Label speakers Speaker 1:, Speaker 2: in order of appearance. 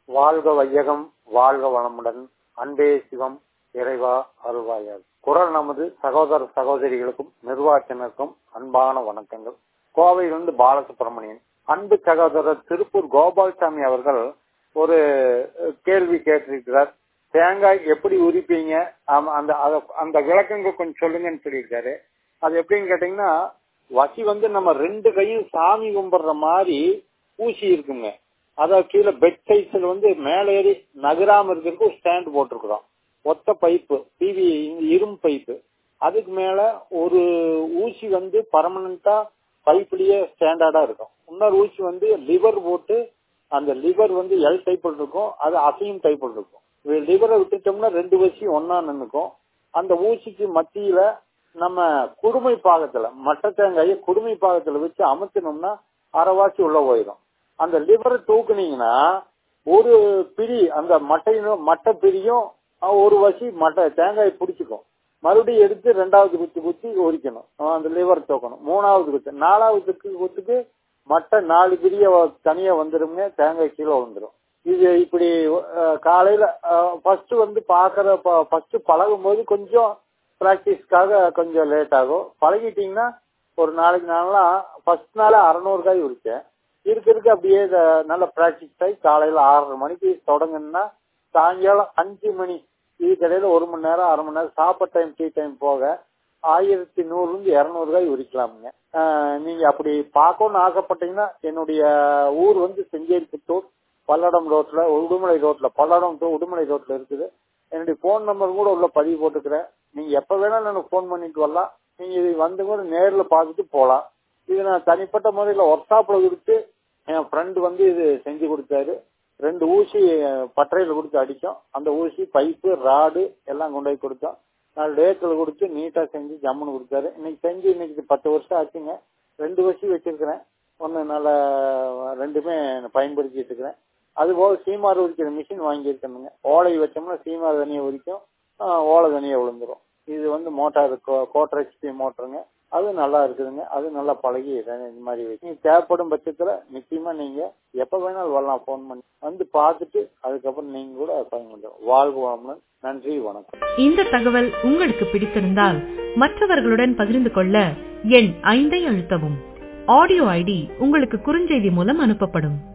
Speaker 1: வாழ்க வையகம் வாழ்க வளமுடன் அன்பே சிவம் இறைவா அருள்வாயார் குரல் நமது சகோதர சகோதரிகளுக்கும் நிர்வாகத்தினருக்கும் அன்பான வணக்கங்கள் கோவையிலிருந்து பாலசுப்ரமணியன் அன்பு சகோதரர் திருப்பூர் கோபால்சாமி அவர்கள் ஒரு கேள்வி கேட்டிருக்கிறார் தேங்காய் எப்படி உரிப்பீங்க அந்த அந்த விளக்கங்கள் கொஞ்சம் சொல்லுங்கன்னு சொல்லியிருக்காரு அது எப்படின்னு கேட்டீங்கன்னா வசி வந்து நம்ம ரெண்டு கையும் சாமி கும்பிடுற மாதிரி ஊசி இருக்குங்க அதாவது கீழே பெட் சைஸ்ல வந்து மேலே ஏறி நகராம இருக்கிறதுக்கு ஒரு ஸ்டாண்ட் போட்டிருக்கிறோம் ஒத்த பைப்பு பிவி இரும்பு பைப்பு அதுக்கு மேல ஒரு ஊசி வந்து பர்மனண்டா பைப்லயே ஸ்டாண்டர்டா இருக்கும் இன்னொரு ஊசி வந்து லிவர் போட்டு அந்த லிவர் வந்து எல் டைப்பில் இருக்கும் அது அசையும் டைப்பில் இருக்கும் லிவரை விட்டுட்டோம்னா ரெண்டு வசி ஒன்னா நின்னுக்கும் அந்த ஊசிக்கு மத்தியில நம்ம குடுமை பாகத்துல மட்ட தேங்காயை குடுமை பாகத்துல வச்சு அமுத்தினோம்னா அரைவாசி உள்ள போயிடும் அந்த லிவரை தூக்குனீங்கன்னா ஒரு பிரி அந்த மட்டையிலும் மட்டை பிரியும் ஒரு வசி மட்டை தேங்காய் பிடிச்சிக்கும் மறுபடியும் எடுத்து ரெண்டாவது குத்தி குத்தி ஒரிக்கணும் அந்த லிவர் தூக்கணும் மூணாவது குத்து நாலாவது குத்துக்கு மட்டை நாலு பிரிய தனியா வந்துருங்க தேங்காய் கீழே வந்துடும் இது இப்படி காலையில ஃபர்ஸ்ட் வந்து பாக்குற ஃபர்ஸ்ட் பழகும் போது கொஞ்சம் பிராக்டிஸ்க்காக கொஞ்சம் லேட் ஆகும் பழகிட்டீங்கன்னா ஒரு நாளைக்கு நாளெல்லாம் ஃபர்ஸ்ட் நாள் அறநூறு காய் உரிச்சேன் இருக்க இருக்க அப்படியே நல்ல பிராக்டிஸ் ஆகி காலையில ஆறரை மணிக்கு தொடங்குன்னா சாயங்காலம் அஞ்சு மணி இதுக்கிடையில ஒரு மணி நேரம் அரை மணி நேரம் சாப்பாடு டைம் டீ டைம் போக ஆயிரத்தி நூறுல இருந்து இருநூறு ரூபாய் உரிக்கலாமுங்க நீங்க அப்படி பார்க்கணும்னு ஆசைப்பட்டீங்கன்னா என்னுடைய ஊர் வந்து செஞ்சேரி புத்தூர் பல்லடம் ரோட்ல உடுமலை ரோட்ல பல்லடம் டு உடுமலை ரோட்ல இருக்குது என்னுடைய போன் நம்பர் கூட உள்ள பதிவு போட்டுக்கிறேன் நீங்க எப்ப வேணாலும் எனக்கு போன் பண்ணிட்டு வரலாம் நீங்க இது வந்து கூட நேர்ல பார்த்துட்டு போலாம் இது நான் தனிப்பட்ட முறையில ஒர்க் ஷாப்ல கொடுத்து என் ஃப்ரெண்டு வந்து இது செஞ்சு கொடுத்தாரு ரெண்டு ஊசி பட்டறையில கொடுத்து அடிச்சோம் அந்த ஊசி பைப்பு ராடு எல்லாம் கொண்டு போய் கொடுத்தோம் நாலு டேக்கில் கொடுத்து நீட்டா செஞ்சு ஜம்முன்னு கொடுத்தாரு இன்னைக்கு செஞ்சு இன்னைக்கு பத்து வருஷம் ஆச்சுங்க ரெண்டு வருஷம் வச்சிருக்கிறேன் ஒன்று நல்ல ரெண்டுமே பயன்படுத்திட்டு இருக்கிறேன் அது போக சீமாறு உரிக்கிற மிஷின் வாங்கியிருக்கணுங்க ஓலை வச்சோம்னா சீமாறு தனியை உரிக்கும் ஓலை தனியை விழுந்துரும் இது வந்து மோட்டார் கோட்டர் ஹெச்பி மோட்டருங்க அது நல்லா இருக்குதுங்க அது நல்லா பழகி இந்த மாதிரி நீங்க தேவைப்படும் பட்சத்துல நிச்சயமா நீங்க எப்ப வேணாலும் வரலாம் போன் பண்ணி வந்து பார்த்துட்டு அதுக்கப்புறம் நீங்க கூட பயன்படுத்தலாம் வாழ்க வளமுடன் நன்றி வணக்கம்
Speaker 2: இந்த தகவல் உங்களுக்கு பிடித்திருந்தால் மற்றவர்களுடன் பகிர்ந்து கொள்ள எண் ஐந்தை அழுத்தவும் ஆடியோ ஐடி உங்களுக்கு குறுஞ்செய்தி மூலம் அனுப்பப்படும்